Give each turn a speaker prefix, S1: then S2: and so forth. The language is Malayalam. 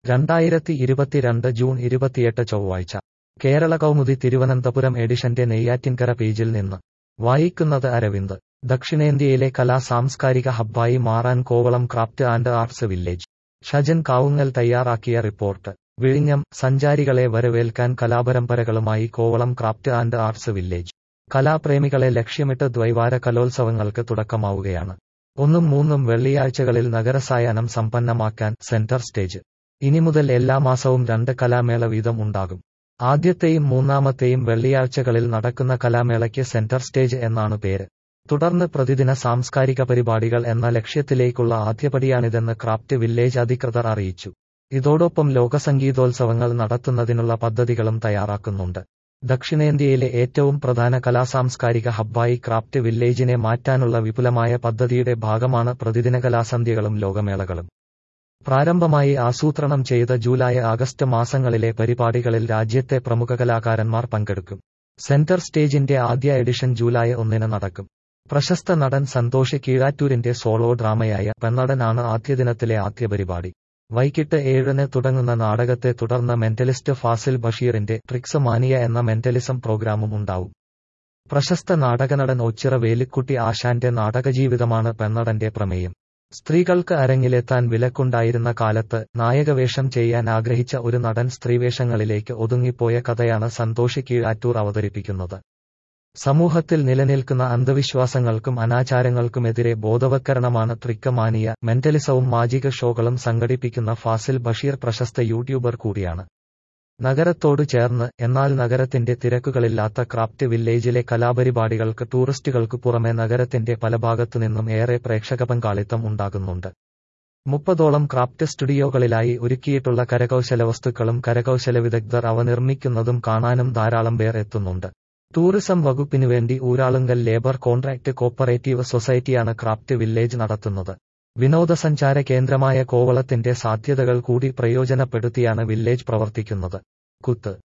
S1: രണ്ടായിരത്തി ഇരുപത്തിരണ്ട് ജൂൺ ഇരുപത്തിയെട്ട് ചൊവ്വാഴ്ച കേരള കൗമുദി തിരുവനന്തപുരം എഡിഷന്റെ നെയ്യാറ്റിൻകര പേജിൽ നിന്ന് വായിക്കുന്നത് അരവിന്ദ് ദക്ഷിണേന്ത്യയിലെ കലാ സാംസ്കാരിക ഹബ്ബായി മാറാൻ Kovalam craft and arts village Shajan Kavungal തയ്യാറാക്കിയ റിപ്പോർട്ട് വിഴിഞ്ഞം സഞ്ചാരികളെ വരവേൽക്കാൻ കലാപരമ്പരകളുമായി Kovalam craft and arts village കലാപ്രേമികളെ ലക്ഷ്യമിട്ട് ദ്വൈവാര കലോത്സവങ്ങൾക്ക് തുടക്കമാവുകയാണ് ഒന്നും മൂന്നും വെള്ളിയാഴ്ചകളിൽ നഗരസായാഹ്നം സമ്പന്നമാക്കാൻ സെന്റർ സ്റ്റേജ് ഇനി മുതൽ എല്ലാ മാസവും രണ്ട് കലാമേള വീതം ഉണ്ടാകും ആദ്യത്തെയും മൂന്നാമത്തെയും വെള്ളിയാഴ്ചകളിൽ നടക്കുന്ന കലാമേളയ്ക്ക് സെന്റർ സ്റ്റേജ് എന്നാണ് പേര് തുടർന്ന് പ്രതിദിന സാംസ്കാരിക പരിപാടികൾ എന്ന ലക്ഷ്യത്തിലേക്കുള്ള ആദ്യപടിയാണിതെന്ന് ക്രാഫ്റ്റ് വില്ലേജ് അധികൃതർ അറിയിച്ചു ഇതോടൊപ്പം ലോകസംഗീതോത്സവങ്ങൾ നടത്തുന്നതിനുള്ള പദ്ധതികളും തയ്യാറാക്കുന്നുണ്ട് ദക്ഷിണേന്ത്യയിലെ ഏറ്റവും പ്രധാന കലാസാംസ്കാരിക ഹബ്ബായി ക്രാഫ്റ്റ് വില്ലേജിനെ മാറ്റാനുള്ള വിപുലമായ പദ്ധതിയുടെ ഭാഗമാണ് പ്രതിദിന കലാസന്ധ്യകളും ലോകമേളകളും പ്രാരംഭമായി ആസൂത്രണം ചെയ്ത ജൂലൈ ആഗസ്റ്റ് മാസങ്ങളിലെ പരിപാടികളിൽ രാജ്യത്തെ പ്രമുഖ കലാകാരന്മാർ പങ്കെടുക്കും സെന്റർ സ്റ്റേജിന്റെ ആദ്യ എഡിഷൻ ജൂലൈ ഒന്നിന് നടക്കും പ്രശസ്ത നടൻ സന്തോഷ് കീഴാറ്റൂരിന്റെ സോളോ ഡ്രാമയായ പെണ്ണടനാണ് ആദ്യ ദിനത്തിലെ ആദ്യ പരിപാടി വൈകിട്ട് ഏഴിന് തുടങ്ങുന്ന നാടകത്തെ തുടർന്ന് മെന്റലിസ്റ്റ് ഫാസിൽ ബഷീറിന്റെ ട്രിക്സ് മാനിയ എന്ന മെന്റലിസം പ്രോഗ്രാമും ഉണ്ടാവും പ്രശസ്ത നാടകനടൻ ഒച്ചിറ വേലിക്കുട്ടി ആശാന്റെ നാടകജീവിതമാണ് പെണ്ണടന്റെ പ്രമേയം സ്ത്രീകൾക്ക് അരങ്ങിലെത്താൻ വിലക്കുണ്ടായിരുന്ന കാലത്ത് നായകവേഷം ചെയ്യാൻ ആഗ്രഹിച്ച ഒരു നടൻ സ്ത്രീവേഷങ്ങളിലേക്ക് ഒതുങ്ങിപ്പോയ കഥയാണ് സന്തോഷ് കീഴാറ്റൂർ അവതരിപ്പിക്കുന്നത് സമൂഹത്തിൽ നിലനിൽക്കുന്ന അന്ധവിശ്വാസങ്ങൾക്കും അനാചാരങ്ങൾക്കുമെതിരെ ബോധവൽക്കരണമാണ് ട്രിക്കമാനിയ മെന്റലിസവും മാജിക ഷോകളും സംഘടിപ്പിക്കുന്ന ഫാസിൽ ബഷീർ പ്രശസ്ത യൂട്യൂബർ കൂടിയാണ് നഗരത്തോട് ചേർന്ന് എന്നാൽ നഗരത്തിന്റെ തിരക്കുകളില്ലാത്ത ക്രാഫ്റ്റ് വില്ലേജിലെ കലാപരിപാടികൾക്ക് ടൂറിസ്റ്റുകൾക്ക് പുറമെ നഗരത്തിന്റെ പല ഭാഗത്തുനിന്നും ഏറെ പ്രേക്ഷക പങ്കാളിത്തം ഉണ്ടാകുന്നുണ്ട് മുപ്പതോളം ക്രാഫ്റ്റ് സ്റ്റുഡിയോകളിലായി ഒരുക്കിയിട്ടുള്ള കരകൗശല വസ്തുക്കളും കരകൗശല വിദഗ്ധർ അവ നിർമ്മിക്കുന്നതും കാണാനും ധാരാളം പേർ എത്തുന്നുണ്ട് ടൂറിസം വകുപ്പിനു വേണ്ടി ഊരാളുങ്കൽ ലേബർ കോൺട്രാക്ട് കോപ്പറേറ്റീവ് സൊസൈറ്റിയാണ് ക്രാഫ്റ്റ് വില്ലേജ് നടത്തുന്നത് വിനോദസഞ്ചാര കേന്ദ്രമായ കോവളത്തിന്റെ സാധ്യതകൾ കൂടി പ്രയോജനപ്പെടുത്തിയാണ് വില്ലേജ് പ്രവർത്തിക്കുന്നത് കുത്ത്